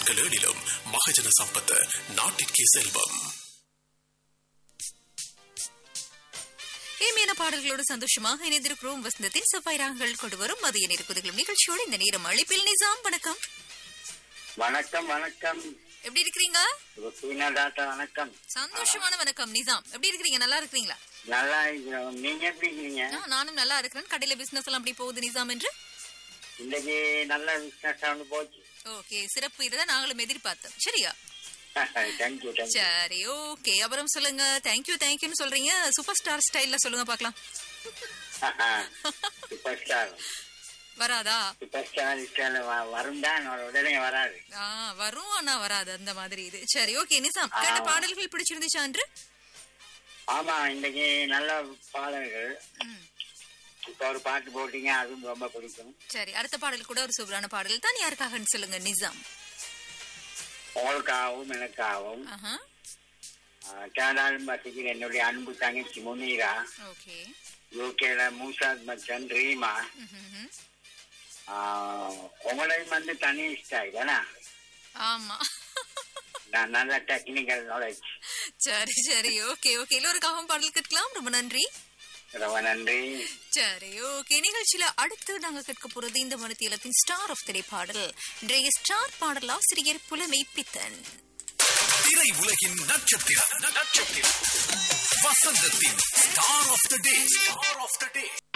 நாட்கள் ஏழிலும் மகஜன சம்பத்த நாட்டிற்கே செல்வம் இனிமையான பாடல்களோடு சந்தோஷமாக இணைந்திருக்கிறோம் வசந்தத்தின் செவ்வாய் ராகங்கள் கொண்டு வரும் மதிய நெருக்குதுகளும் நிகழ்ச்சியோடு இந்த நேரம் அழைப்பில் நிசாம் வணக்கம் வணக்கம் வணக்கம் எப்படி இருக்கிறீங்க ருசீனா டாக்டா வணக்கம் சந்தோஷமான வணக்கம் நிசாம் எப்படி இருக்கிறீங்க நல்லா இருக்கிறீங்களா நல்லா இருக்கிறோம் நீங்க எப்படி இருக்கீங்க ஆ, நானும் நல்லா இருக்கிறேன் கடையில பிசினஸ் எல்லாம் அப்படி போகுது நிசாம் என்று இன்னைக்கு நல்ல பிசினஸ் வந்து போச்சு ஓகே சிறப்பு இதுதான் நாங்களும் எதிர்பார்த்தோம் சரியா தேங்க்யூ தேங்க்யூ சரி ஓகே அப்புறம் சொல்லுங்க தேங்க்யூ தேங்க்யூன்னு சொல்றீங்க சூப்பர் ஸ்டார் ஸ்டைல்ல சொல்லுங்க பார்க்கலாம் சூப்பர் ஸ்டார் வராதா சூப்பர் ஸ்டார் ஸ்டார் வரும் தான் உடனே வராது ஆ வரும் ஆனா வராது அந்த மாதிரி இது சரி ஓகே நிசாம் கேட்ட ஆ. பாடல்கள் பிடிச்சிருந்துச்சா அன்று ஆமா இன்னைக்கு நல்ல பாடல்கள் ம். இப்ப ஒரு பாட்டு போட்டீங்க அதுவும் ரொம்ப பிடிக்கும் சரி அடுத்த பாடல் கூட ஒரு சூப்பரான பாடல் தான் யாருக்காகன்னு சொல்லுங்க நிசாம் உங்களுக்காகவும் எனக்காகவும் ஆஹா கேடாலும் வசிக்கிற என்னுடைய அன்பு தங்கச்சி முனீரா ஓகே யூகேல மூசாத் மச்சன் ரீமா ம்ஹும்ஹும். ஆஹ், உங்களையும் வந்து தனி ஸ்டைல் ஏன்னா ஆமா நான் நல்ல டெக்னிக்கல் நாலேஜ் சரி சரி ஓகே ஓகே எல்லோருக்காகவும் பாடல் கேட்கலாம் ரொம்ப நன்றி ரொம்ப நன்றி சரி ஓகே நிகழ்ச்சியில அடுத்து நாங்க கேட்க போறது இந்த மனத்தியலத்தின் ஸ்டார் ஆஃப் திரை பாடல் இன்றைய ஸ்டார் பாடல் ஆசிரியர் புலமை பித்தன் திரை உலகின் நட்சத்திரம் நட்சத்திரம் வசந்தத்தின் star of the day star of the day